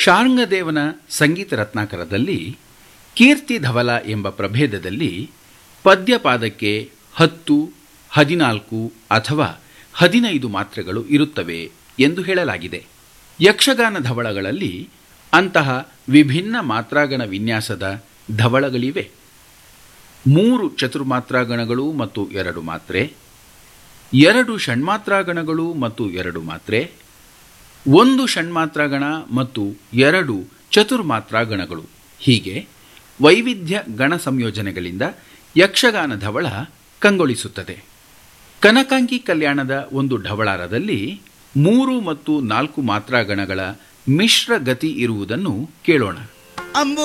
ಶಾರ್ಂಗದೇವನ ಸಂಗೀತ ರತ್ನಾಕರದಲ್ಲಿ ಕೀರ್ತಿ ಧವಲ ಎಂಬ ಪ್ರಭೇದದಲ್ಲಿ ಪದ್ಯಪಾದಕ್ಕೆ ಹತ್ತು ಹದಿನಾಲ್ಕು ಅಥವಾ ಹದಿನೈದು ಮಾತ್ರೆಗಳು ಇರುತ್ತವೆ ಎಂದು ಹೇಳಲಾಗಿದೆ ಯಕ್ಷಗಾನ ಧವಳಗಳಲ್ಲಿ ಅಂತಹ ವಿಭಿನ್ನ ಮಾತ್ರಾಗಣ ವಿನ್ಯಾಸದ ಧವಳಗಳಿವೆ ಮೂರು ಚತುರ್ಮಾತ್ರಾಗಣಗಳು ಮತ್ತು ಎರಡು ಮಾತ್ರೆ ಎರಡು ಷಣ್ಮಾತ್ರಾಗಣಗಳು ಮತ್ತು ಎರಡು ಮಾತ್ರೆ ಒಂದು ಷಣ್ಮಾತ್ರಾಗಣ ಮತ್ತು ಎರಡು ಚತುರ್ಮಾತ್ರಾಗಣಗಳು ಹೀಗೆ ವೈವಿಧ್ಯ ಗಣ ಸಂಯೋಜನೆಗಳಿಂದ ಯಕ್ಷಗಾನ ಧವಳ ಕಂಗೊಳಿಸುತ್ತದೆ ಕನಕಾಂಗಿ ಕಲ್ಯಾಣದ ಒಂದು ಢವಳಾರದಲ್ಲಿ ಮೂರು ಮತ್ತು ನಾಲ್ಕು ಮಾತ್ರಾಗಣಗಳ ಮಿಶ್ರ ಗತಿ ಇರುವುದನ್ನು ಕೇಳೋಣ ಅಂಬು